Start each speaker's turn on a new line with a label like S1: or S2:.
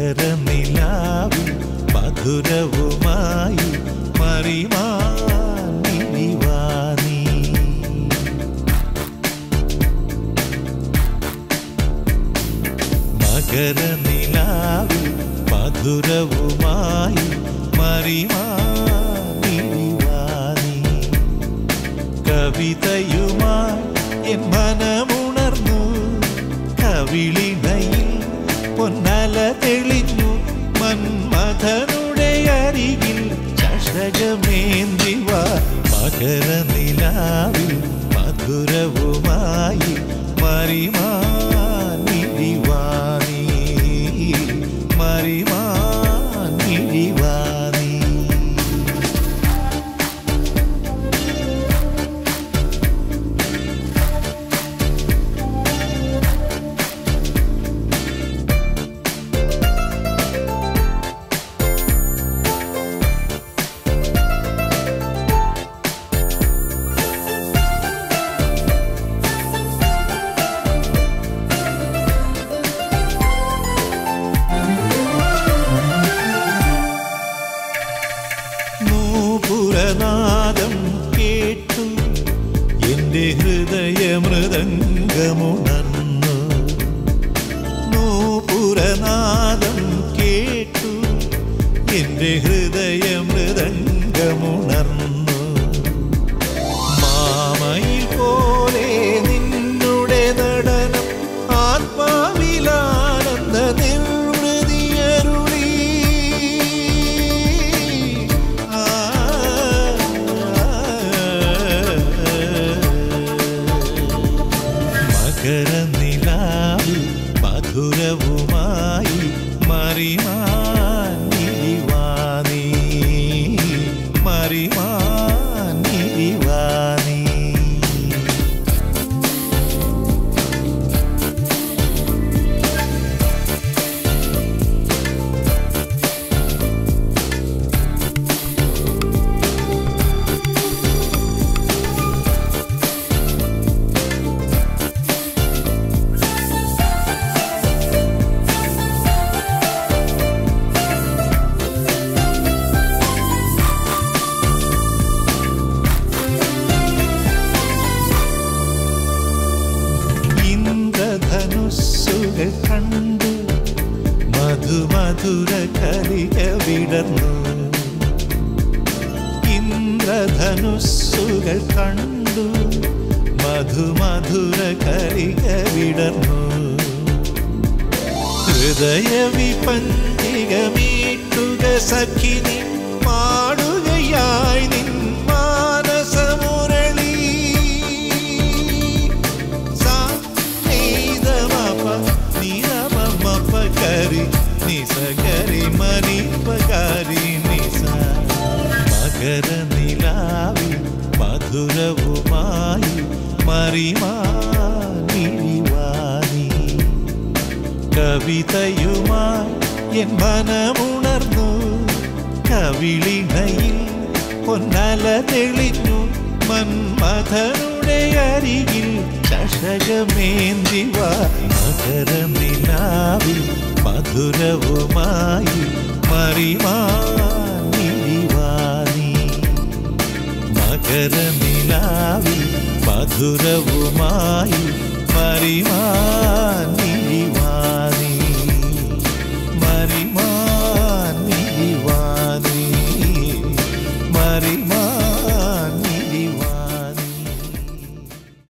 S1: മകരനിലാവിൽ മധുരവുമായി മറിമാനിവാനീ മകരനിലാവിൽ മധുരവുമായി മറിമാനിവാനീ കവിതയുമായി N മനമുണർന്നു കവിളിണയിൽ Ponnala തെളിഞ്ഞു മന്മഥനുടെ അരികിൽ ചഷകമേന്തിവ മകരനിലാവിൽ മധുരവുമായി മറിമാനിവാനീ മറിമാനിവാനീ നൂപുരനാദം കേട്ടു എൻ്റെ ഹൃദയമൃദംഗമുണർന്നു നൂപുരനാദം കേട്ടു എൻ്റെ ഹൃദയമൃദംഗമുണർന്നു മാമയിൽ പോലെ നിന്നുടെ നടനം ആത്മാവിലാനന്ദ നിർവൃതിയരുളി ആ, മകരനിലാവിൽ മധുരവുമായി മറിമാനിവാനീ മറിമാനിവാനീ ഇന്ദ്രധനുസ്സുകൾ കണ്ടു മധുമധുര കലിക വിടർന്നു ഇന്ദ്രധനുസ്സുകൾ കണ്ടു മധുമധുര കലിക വിടർന്നു ഹൃദയ വിപഞ്ചികമീട്ടുക സഖിനി പാടുകയായി നിൻ മാനസമുരളി സാ നീതമപ നിരമമപകരി നിസകരി മണിപകരി നിസ മകരനിലാവിൽ മധുരവുമായി മറിമാനിവാനീ കവിതയുമായി എൻ മനമുണർന്നു കവിളിണയിൽ പൊന്നല തെളിഞ്ഞു മന്മഥനുടെ അരികിൽ ചഷകമേന്തിവ മകരനിലാവിൽ മധുരവുമായി മറിമാനിവാനീ മകരനിലാവിൽ മധുരവുമായി മറിമാ